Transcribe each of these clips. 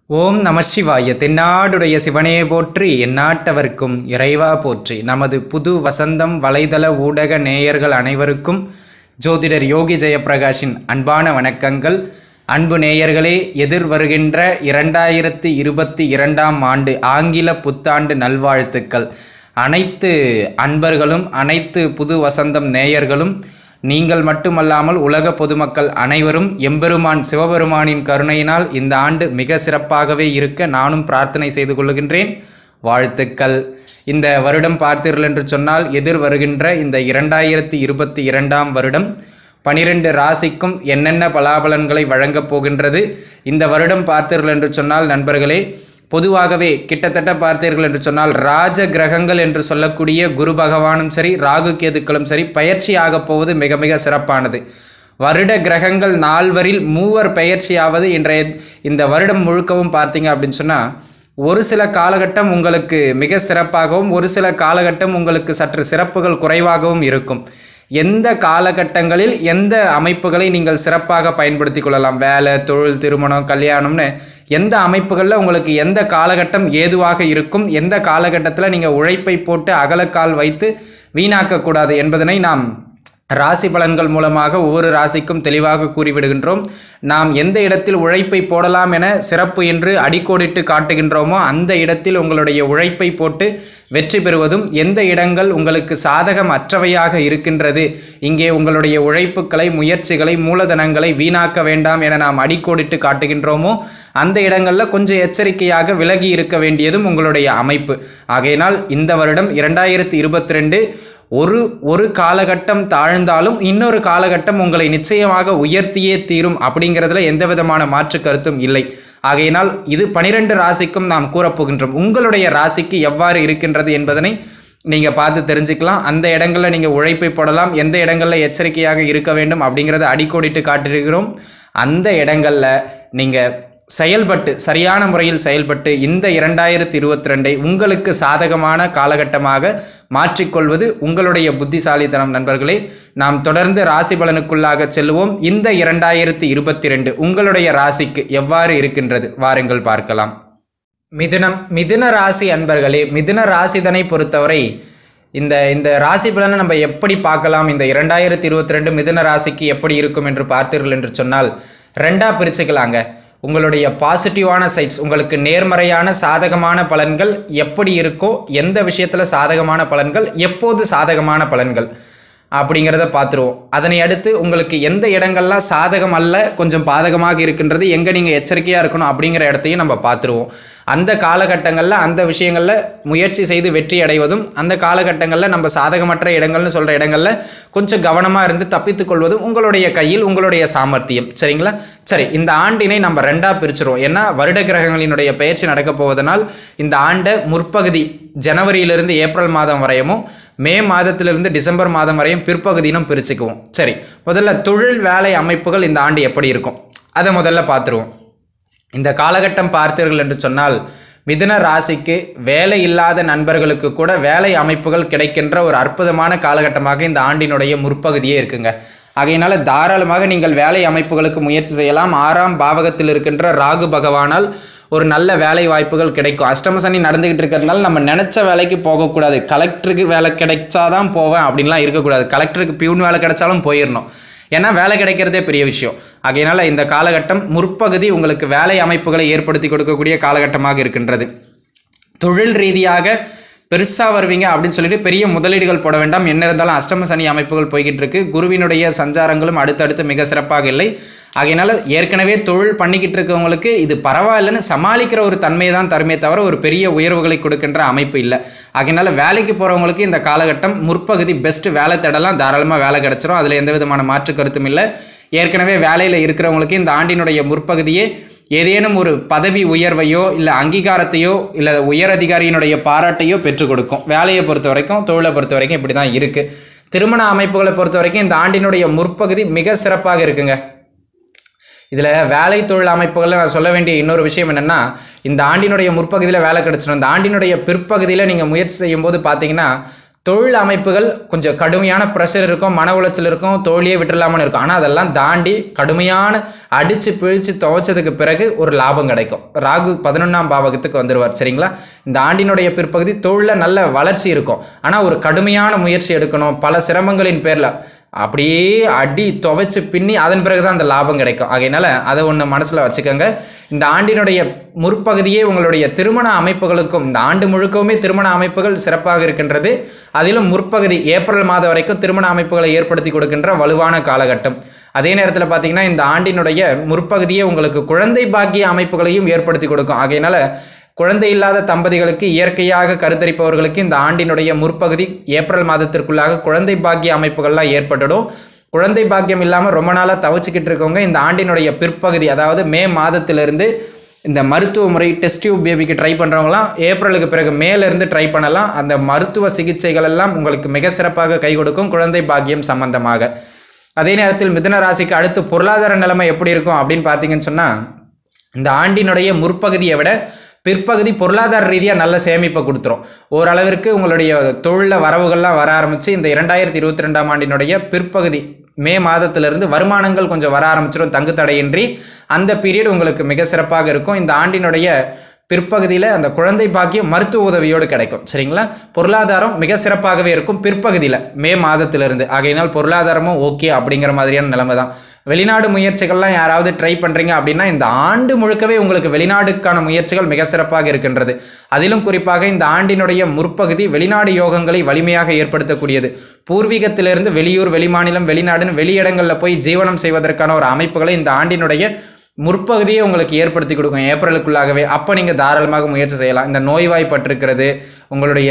ஓம் நம சிவாய தென்னாடுடைய சிவனே போற்றி எந்நாட்டவர்க்கும் இறைவா போற்றி நமது புது வசந்தம் வலைதள ஊடக நேயர்கள் அனைவருக்கும் ஜோதிடர் யோகி ஜெயப்பிரகாஷின் அன்பான வணக்கங்கள் அன்பு நேயர்களே எதிர் வருகின்ற இரண்டாயிரத்தி இருபத்தி இரண்டாம் ஆண்டு ஆங்கில புத்தாண்டு நல்வாழ்த்துக்கள் அனைத்து அன்பர்களும் அனைத்து புது வசந்தம் நேயர்களும் நீங்கள் மட்டுமல்லாமல் உலக பொதுமக்கள் அனைவரும் எம்பெருமான் சிவபெருமானின் கருணையினால் இந்த ஆண்டு மிக சிறப்பாகவே இருக்க நானும் பிரார்த்தனை செய்து கொள்கின்றேன் வாழ்த்துக்கள் இந்த வருடம் பார்த்தீர்கள் என்று சொன்னால் எதிர் வருகின்ற இந்த இரண்டாயிரத்தி இருபத்தி இரண்டாம் வருடம் பனிரெண்டு ராசிக்கும் என்னென்ன பலாபலன்களை வழங்கப் போகின்றது இந்த வருடம் பார்த்தீர்கள் என்று சொன்னால் நண்பர்களே பொதுவாகவே கிட்டத்தட்ட பார்த்தீர்கள் என்று சொன்னால் ராஜ கிரகங்கள் என்று சொல்லக்கூடிய குரு பகவானும் சரி ராகு கேதுக்களும் சரி பயிற்சியாக போவது மிக மிக சிறப்பானது வருட கிரகங்கள் நால்வரில் மூவர் பயிற்சியாவது இன்றைய இந்த வருடம் முழுக்கவும் பார்த்தீங்க அப்படின்னு சொன்னால் ஒரு சில காலகட்டம் உங்களுக்கு மிக சிறப்பாகவும் ஒரு சில காலகட்டம் உங்களுக்கு சற்று சிறப்புகள் குறைவாகவும் இருக்கும் எந்த காலகட்டங்களில் எந்த அமைப்புகளை நீங்கள் சிறப்பாக பயன்படுத்தி கொள்ளலாம் வேலை தொழில் திருமணம் கல்யாணம்னு எந்த அமைப்புகளில் உங்களுக்கு எந்த காலகட்டம் ஏதுவாக இருக்கும் எந்த காலகட்டத்தில் நீங்கள் உழைப்பை போட்டு அகலக்கால் வைத்து வீணாக்கக்கூடாது என்பதனை நாம் ராசி பலன்கள் மூலமாக ஒவ்வொரு ராசிக்கும் தெளிவாக கூறிவிடுகின்றோம் நாம் எந்த இடத்தில் உழைப்பை போடலாம் என சிறப்பு என்று அடிக்கோடிட்டு காட்டுகின்றோமோ அந்த இடத்தில் உங்களுடைய உழைப்பை போட்டு வெற்றி பெறுவதும் எந்த இடங்கள் உங்களுக்கு சாதகம் அற்றவையாக இருக்கின்றது இங்கே உங்களுடைய உழைப்புகளை முயற்சிகளை மூலதனங்களை வீணாக்க வேண்டாம் என நாம் அடிக்கோடிட்டு காட்டுகின்றோமோ அந்த இடங்களில் கொஞ்சம் எச்சரிக்கையாக விலகி இருக்க வேண்டியதும் உங்களுடைய அமைப்பு ஆகையினால் இந்த வருடம் இரண்டாயிரத்தி இருபத்தி ரெண்டு ஒரு ஒரு காலகட்டம் தாழ்ந்தாலும் இன்னொரு காலகட்டம் உங்களை நிச்சயமாக உயர்த்தியே தீரும் அப்படிங்கிறதுல எந்த விதமான மாற்று கருத்தும் இல்லை ஆகையினால் இது பனிரெண்டு ராசிக்கும் நாம் கூறப்போகின்றோம் உங்களுடைய ராசிக்கு எவ்வாறு இருக்கின்றது என்பதனை நீங்கள் பார்த்து தெரிஞ்சுக்கலாம் அந்த இடங்களில் நீங்கள் உழைப்பை போடலாம் எந்த இடங்களில் எச்சரிக்கையாக இருக்க வேண்டும் அப்படிங்கிறத அடிக்கோடிட்டு காட்டியிருக்கிறோம் அந்த இடங்களில் நீங்கள் செயல்பட்டு சரியான முறையில் செயல்பட்டு இந்த இரண்டாயிரத்தி இருபத்தி ரெண்டை உங்களுக்கு சாதகமான காலகட்டமாக மாற்றிக்கொள்வது உங்களுடைய புத்திசாலித்தனம் நண்பர்களே நாம் தொடர்ந்து ராசி பலனுக்குள்ளாக செல்வோம் இந்த இரண்டாயிரத்தி இருபத்தி ரெண்டு உங்களுடைய ராசிக்கு எவ்வாறு இருக்கின்றது வாருங்கள் பார்க்கலாம் மிதுனம் மிதுன ராசி அன்பர்களே மிதுன ராசிதனை பொறுத்தவரை இந்த இந்த ராசி பலனை நம்ம எப்படி பார்க்கலாம் இந்த இரண்டாயிரத்தி இருபத்தி ரெண்டு மிதுன ராசிக்கு எப்படி இருக்கும் என்று பார்த்தீர்கள் என்று சொன்னால் ரெண்டாக பிரிச்சுக்கலாங்க உங்களுடைய பாசிட்டிவான சைட்ஸ் உங்களுக்கு நேர்மறையான சாதகமான பலன்கள் எப்படி இருக்கோ எந்த விஷயத்தில் சாதகமான பலன்கள் எப்போது சாதகமான பலன்கள் அப்படிங்கிறத பார்த்துருவோம் அதனை அடுத்து உங்களுக்கு எந்த இடங்கள்லாம் சாதகம் அல்ல கொஞ்சம் பாதகமாக இருக்கின்றது எங்கே நீங்கள் எச்சரிக்கையாக இருக்கணும் அப்படிங்கிற இடத்தையும் நம்ம பார்த்துருவோம் அந்த காலகட்டங்களில் அந்த விஷயங்களில் முயற்சி செய்து வெற்றி அடைவதும் அந்த காலகட்டங்களில் நம்ம சாதகமற்ற இடங்கள்னு சொல்கிற இடங்களில் கொஞ்சம் கவனமாக இருந்து தப்பித்துக் கொள்வதும் உங்களுடைய கையில் உங்களுடைய சாமர்த்தியம் சரிங்களா சரி இந்த ஆண்டினை நம்ம ரெண்டாக பிரிச்சிருவோம் ஏன்னா வருட கிரகங்களினுடைய பயிற்சி நடக்க போவதனால் இந்த ஆண்டை முற்பகுதி ஜனவரியிலிருந்து ஏப்ரல் மாதம் வரையமும் மே மாதத்திலிருந்து டிசம்பர் மாதம் வரையும் பிற்பகுதியினும் பிரிச்சுக்குவோம் சரி முதல்ல தொழில் வேலை அமைப்புகள் இந்த ஆண்டு எப்படி இருக்கும் அதை முதல்ல பார்த்துருவோம் இந்த காலகட்டம் பார்த்தீர்கள் என்று சொன்னால் மிதுன ராசிக்கு வேலை இல்லாத நண்பர்களுக்கு கூட வேலை அமைப்புகள் கிடைக்கின்ற ஒரு அற்புதமான காலகட்டமாக இந்த ஆண்டினுடைய முற்பகுதியே இருக்குங்க ஆகையினால தாராளமாக நீங்கள் வேலை அமைப்புகளுக்கு முயற்சி செய்யலாம் ஆறாம் பாவகத்தில் இருக்கின்ற ராகு பகவானால் ஒரு நல்ல வேலை வாய்ப்புகள் கிடைக்கும் அஷ்டம சனி நடந்துகிட்டு இருக்கிறதுனால நம்ம நினச்ச வேலைக்கு போகக்கூடாது கலெக்டருக்கு வேலை கிடைச்சாதான் போவேன் அப்படின்லாம் இருக்கக்கூடாது கலெக்டருக்கு பியூன் வேலை கிடைச்சாலும் போயிடணும் ஏன்னா வேலை கிடைக்கிறதே பெரிய விஷயம் ஆகையினால இந்த காலகட்டம் முற்பகுதி உங்களுக்கு வேலை அமைப்புகளை ஏற்படுத்தி கொடுக்கக்கூடிய காலகட்டமாக இருக்கின்றது தொழில் ரீதியாக பெருசாக வருவீங்க அப்படின்னு சொல்லிட்டு பெரிய முதலீடுகள் போட வேண்டாம் என்ன இருந்தாலும் அஷ்டம சனி அமைப்புகள் போய்கிட்டு இருக்கு குருவினுடைய சஞ்சாரங்களும் அடுத்தடுத்து மிக சிறப்பாக இல்லை ஆகையினால ஏற்கனவே தொழில் பண்ணிக்கிட்டு இருக்கவங்களுக்கு இது பரவாயில்லைன்னு சமாளிக்கிற ஒரு தன்மை தான் தருமே தவிர ஒரு பெரிய உயர்வுகளை கொடுக்கின்ற அமைப்பு இல்லை ஆகையினால வேலைக்கு போகிறவங்களுக்கு இந்த காலகட்டம் முற்பகுதி பெஸ்ட் வேலை தேடலாம் தாராளமாக வேலை கிடைச்சிரும் அதில் எந்த விதமான மாற்று கருத்தும் இல்லை ஏற்கனவே வேலையில் இருக்கிறவங்களுக்கு இந்த ஆண்டினுடைய முற்பகுதியே ஏதேனும் ஒரு பதவி உயர்வையோ இல்லை அங்கீகாரத்தையோ இல்லை உயர் அதிகாரியினுடைய பாராட்டையோ பெற்றுக் கொடுக்கும் வேலையை பொறுத்த வரைக்கும் தொழிலை பொறுத்த வரைக்கும் இப்படி தான் இருக்குது திருமண அமைப்புகளை பொறுத்த வரைக்கும் இந்த ஆண்டினுடைய முற்பகுதி மிக சிறப்பாக இருக்குங்க இதில் வேலை தொழில் அமைப்புகளில் நான் சொல்ல வேண்டிய இன்னொரு விஷயம் என்னென்னா இந்த ஆண்டினுடைய முற்பகுதியில் வேலை கிடச்சிடும் இந்த ஆண்டினுடைய பிற்பகுதியில் நீங்கள் முயற்சி செய்யும்போது பார்த்தீங்கன்னா தொழில் அமைப்புகள் கொஞ்சம் கடுமையான ப்ரெஷர் இருக்கும் மன உளைச்சல் இருக்கும் தோழியே விட்டுலாமல் இருக்கும் ஆனால் அதெல்லாம் தாண்டி கடுமையான அடித்து பிழித்து துவைச்சதுக்கு பிறகு ஒரு லாபம் கிடைக்கும் ராகு பதினொன்றாம் பாவகத்துக்கு வந்துடுவார் சரிங்களா இந்த ஆண்டினுடைய பிற்பகுதி தொழிலில் நல்ல வளர்ச்சி இருக்கும் ஆனால் ஒரு கடுமையான முயற்சி எடுக்கணும் பல சிரமங்களின் பேரில் அப்படியே அடி துவைச்சு பின்னி அதன் பிறகு தான் அந்த லாபம் கிடைக்கும் ஆகையினால அதை ஒன்று மனசில் வச்சுக்கோங்க இந்த ஆண்டினுடைய முற்பகுதியே உங்களுடைய திருமண அமைப்புகளுக்கும் இந்த ஆண்டு முழுக்கவுமே திருமண அமைப்புகள் சிறப்பாக இருக்கின்றது அதிலும் முற்பகுதி ஏப்ரல் மாதம் வரைக்கும் திருமண அமைப்புகளை ஏற்படுத்தி கொடுக்கின்ற வலுவான காலகட்டம் அதே நேரத்தில் பார்த்தீங்கன்னா இந்த ஆண்டினுடைய முற்பகுதியே உங்களுக்கு குழந்தை பாக்கிய அமைப்புகளையும் ஏற்படுத்தி கொடுக்கும் ஆகையினால குழந்தை இல்லாத தம்பதிகளுக்கு இயற்கையாக கருத்தரிப்பவர்களுக்கு இந்த ஆண்டினுடைய முற்பகுதி ஏப்ரல் மாதத்திற்குள்ளாக குழந்ை பாக்கிய அமைப்புகள்லாம் ஏற்பட்டுடும் குழந்தை பாக்கியம் இல்லாமல் ரொம்ப நாளாக தவிச்சுக்கிட்டு இருக்கவங்க இந்த ஆண்டினுடைய பிற்பகுதி அதாவது மே மாதத்திலிருந்து இந்த மருத்துவ முறை டெஸ்ட் டியூப் பேபிக்கு ட்ரை பண்ணுறவங்களாம் ஏப்ரலுக்கு பிறகு மேலேருந்து ட்ரை பண்ணலாம் அந்த மருத்துவ சிகிச்சைகள் எல்லாம் உங்களுக்கு மிக சிறப்பாக கை கொடுக்கும் குழந்தை பாக்கியம் சம்பந்தமாக அதே நேரத்தில் மிதுன ராசிக்கு அடுத்து பொருளாதார நிலைமை எப்படி இருக்கும் அப்படின்னு பார்த்தீங்கன்னு சொன்னால் இந்த ஆண்டினுடைய முற்பகுதியை விட பிற்பகுதி பொருளாதார ரீதியாக நல்ல சேமிப்பை கொடுத்துரும் ஓரளவிற்கு உங்களுடைய தொழிலில் வரவுகள்லாம் வர ஆரம்பித்து இந்த இரண்டாயிரத்தி இருபத்தி ரெண்டாம் ஆண்டினுடைய பிற்பகுதி மே மாதத்திலிருந்து வருமானங்கள் கொஞ்சம் வர ஆரம்பிச்சிடும் தங்கு தடையின்றி அந்த பீரியட் உங்களுக்கு மிக சிறப்பாக இருக்கும் இந்த ஆண்டினுடைய பிற்பகுதியில் அந்த குழந்தை பாக்கியம் மருத்துவ உதவியோடு கிடைக்கும் சரிங்களா பொருளாதாரம் மிக சிறப்பாகவே இருக்கும் பிற்பகுதியில் மே மாதத்திலிருந்து ஆகையினால் பொருளாதாரமும் ஓகே அப்படிங்கிற மாதிரியான நிலைமை தான் வெளிநாடு முயற்சிகள்லாம் யாராவது ட்ரை பண்ணுறீங்க அப்படின்னா இந்த ஆண்டு முழுக்கவே உங்களுக்கு வெளிநாடுக்கான முயற்சிகள் மிக சிறப்பாக இருக்கின்றது அதிலும் குறிப்பாக இந்த ஆண்டினுடைய முற்பகுதி வெளிநாடு யோகங்களை வலிமையாக ஏற்படுத்தக்கூடியது பூர்வீகத்திலிருந்து வெளியூர் வெளிமாநிலம் வெளிநாடுன்னு வெளியிடங்களில் போய் ஜீவனம் செய்வதற்கான ஒரு அமைப்புகளை இந்த ஆண்டினுடைய முற்பகுதியே உங்களுக்கு ஏற்படுத்தி கொடுக்கும் ஏப்ரலுக்குள்ளாகவே அப்போ நீங்கள் தாராளமாக முயற்சி செய்யலாம் இந்த நோய்வாய்ப்பட்டிருக்கிறது உங்களுடைய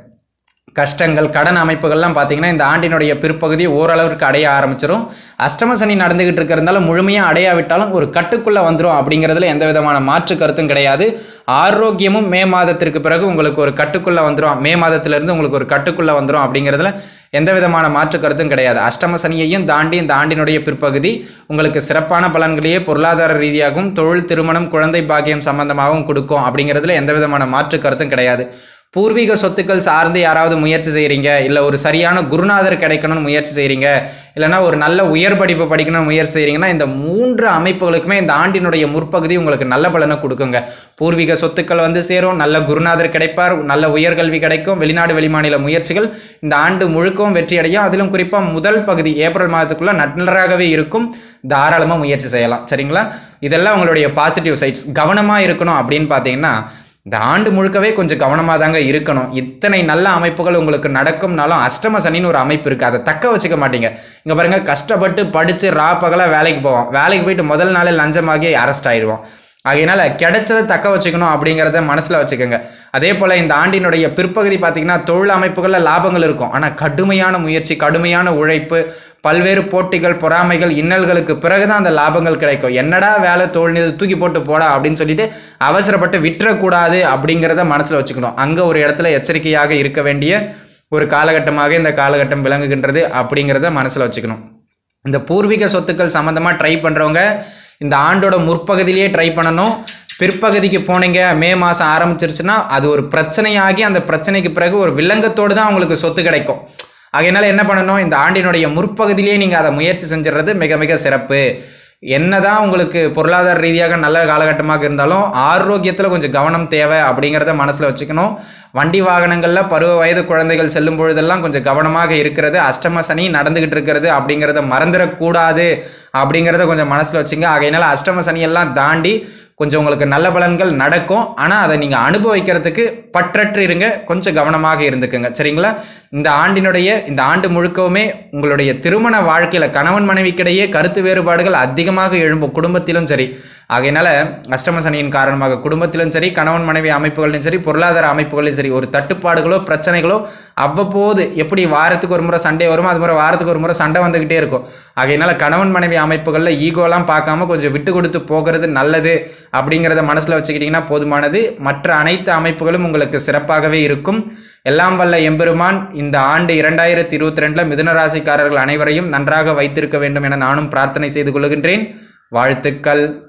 கஷ்டங்கள் கடன் அமைப்புகள்லாம் பார்த்தீங்கன்னா இந்த ஆண்டினுடைய பிற்பகுதி ஓரளவிற்கு அடைய ஆரம்பிச்சிடும் அஷ்டம சனி நடந்துகிட்டு இருக்கிறதுனால முழுமையாக அடையாவிட்டாலும் ஒரு கட்டுக்குள்ளே வந்துடும் அப்படிங்கிறதுல எந்த விதமான மாற்று கருத்தும் கிடையாது ஆரோக்கியமும் மே மாதத்திற்கு பிறகு உங்களுக்கு ஒரு கட்டுக்குள்ளே வந்துடும் மே மாதத்திலிருந்து உங்களுக்கு ஒரு கட்டுக்குள்ளே வந்துடும் அப்படிங்கிறதுல எந்த விதமான மாற்று கருத்தும் கிடையாது அஷ்டம சனியையும் தாண்டி இந்த ஆண்டினுடைய பிற்பகுதி உங்களுக்கு சிறப்பான பலன்களையே பொருளாதார ரீதியாகவும் தொழில் திருமணம் குழந்தை பாக்கியம் சம்பந்தமாகவும் கொடுக்கும் அப்படிங்கிறதுல எந்த விதமான மாற்று கருத்தும் கிடையாது பூர்வீக சொத்துக்கள் சார்ந்து யாராவது முயற்சி செய்கிறீங்க இல்லை ஒரு சரியான குருநாதர் கிடைக்கணும்னு முயற்சி செய்கிறீங்க இல்லைனா ஒரு நல்ல உயர் படிப்பு படிக்கணும்னு முயற்சி செய்கிறீங்கன்னா இந்த மூன்று அமைப்புகளுக்குமே இந்த ஆண்டினுடைய முற்பகுதி உங்களுக்கு நல்ல பலனை கொடுக்குங்க பூர்வீக சொத்துக்கள் வந்து சேரும் நல்ல குருநாதர் கிடைப்பார் நல்ல உயர்கல்வி கிடைக்கும் வெளிநாடு வெளிமாநில முயற்சிகள் இந்த ஆண்டு முழுக்கவும் வெற்றி அடையும் அதிலும் குறிப்பாக முதல் பகுதி ஏப்ரல் மாதத்துக்குள்ளே நன்றாகவே இருக்கும் தாராளமாக முயற்சி செய்யலாம் சரிங்களா இதெல்லாம் உங்களுடைய பாசிட்டிவ் சைட்ஸ் கவனமாக இருக்கணும் அப்படின்னு பார்த்தீங்கன்னா இந்த ஆண்டு முழுக்கவே கொஞ்சம் கவனமாக தாங்க இருக்கணும் இத்தனை நல்ல அமைப்புகள் உங்களுக்கு நடக்கும்னாலும் அஷ்டம சனின்னு ஒரு அமைப்பு இருக்குது அதை தக்க வச்சுக்க மாட்டீங்க இங்கே பாருங்கள் கஷ்டப்பட்டு படித்து ரா பகலாக வேலைக்கு போவோம் வேலைக்கு போயிட்டு முதல் நாளே லஞ்சமாகி அரெஸ்ட் ஆயிடுவோம் ஆகையினால கிடைச்சதை தக்க வச்சுக்கணும் அப்படிங்கிறத மனசில் வச்சுக்கோங்க அதே போல் இந்த ஆண்டினுடைய பிற்பகுதி பார்த்திங்கன்னா தொழில் அமைப்புகளில் லாபங்கள் இருக்கும் ஆனால் கடுமையான முயற்சி கடுமையான உழைப்பு பல்வேறு போட்டிகள் பொறாமைகள் இன்னல்களுக்கு பிறகுதான் அந்த லாபங்கள் கிடைக்கும் என்னடா வேலை தோல்னி தூக்கி போட்டு போடா அப்படின்னு சொல்லிட்டு அவசரப்பட்டு விட்டுறக்கூடாது அப்படிங்கிறத மனசில் வச்சுக்கணும் அங்கே ஒரு இடத்துல எச்சரிக்கையாக இருக்க வேண்டிய ஒரு காலகட்டமாக இந்த காலகட்டம் விளங்குகின்றது அப்படிங்கிறத மனசில் வச்சுக்கணும் இந்த பூர்வீக சொத்துக்கள் சம்மந்தமாக ட்ரை பண்ணுறவங்க இந்த ஆண்டோட முற்பகுதியிலேயே ட்ரை பண்ணணும் பிற்பகுதிக்கு போனீங்க மே மாதம் ஆரம்பிச்சிருச்சுன்னா அது ஒரு பிரச்சனையாகி அந்த பிரச்சனைக்கு பிறகு ஒரு வில்லங்கத்தோடு தான் உங்களுக்கு சொத்து கிடைக்கும் ஆகையினால என்ன பண்ணணும் இந்த ஆண்டினுடைய முற்பகுதியிலேயே நீங்கள் அதை முயற்சி செஞ்சிடுறது மிக மிக சிறப்பு என்னதான் உங்களுக்கு பொருளாதார ரீதியாக நல்ல காலகட்டமாக இருந்தாலும் ஆரோக்கியத்தில் கொஞ்சம் கவனம் தேவை அப்படிங்கிறத மனசில் வச்சுக்கணும் வண்டி வாகனங்களில் பருவ வயது குழந்தைகள் செல்லும் பொழுதெல்லாம் கொஞ்சம் கவனமாக இருக்கிறது அஷ்டம சனி நடந்துகிட்டு இருக்கிறது அப்படிங்கிறத மறந்துடக்கூடாது அப்படிங்கிறத கொஞ்சம் மனசில் வச்சுங்க ஆகையினால அஷ்டம சனியெல்லாம் தாண்டி கொஞ்சம் உங்களுக்கு நல்ல பலன்கள் நடக்கும் ஆனால் அதை நீங்கள் அனுபவிக்கிறதுக்கு பற்றற்று இருங்க கொஞ்சம் கவனமாக இருந்துக்குங்க சரிங்களா இந்த ஆண்டினுடைய இந்த ஆண்டு முழுக்கவுமே உங்களுடைய திருமண வாழ்க்கையில் கணவன் மனைவிக்கிடையே கருத்து வேறுபாடுகள் அதிகமாக எழும்பும் குடும்பத்திலும் சரி ஆகையினால அஷ்டம சனியின் காரணமாக குடும்பத்திலும் சரி கணவன் மனைவி அமைப்புகளிலும் சரி பொருளாதார அமைப்புகளிலும் சரி ஒரு தட்டுப்பாடுகளோ பிரச்சனைகளோ அவ்வப்போது எப்படி வாரத்துக்கு ஒரு முறை சண்டே வருமோ அது மாதிரி வாரத்துக்கு ஒரு முறை சண்டை வந்துக்கிட்டே இருக்கும் ஆகையினால கணவன் மனைவி அமைப்புகளில் ஈகோலாம் பார்க்காம கொஞ்சம் விட்டு கொடுத்து போகிறது நல்லது அப்படிங்கிறத மனசில் வச்சுக்கிட்டிங்கன்னா போதுமானது மற்ற அனைத்து அமைப்புகளும் உங்களுக்கு சிறப்பாகவே இருக்கும் எல்லாம் வல்ல எம்பெருமான் இந்த ஆண்டு இரண்டாயிரத்தி இருபத்தி ரெண்டில் மிதுனராசிக்காரர்கள் அனைவரையும் நன்றாக வைத்திருக்க வேண்டும் என நானும் பிரார்த்தனை செய்து கொள்கின்றேன் வாழ்த்துக்கள்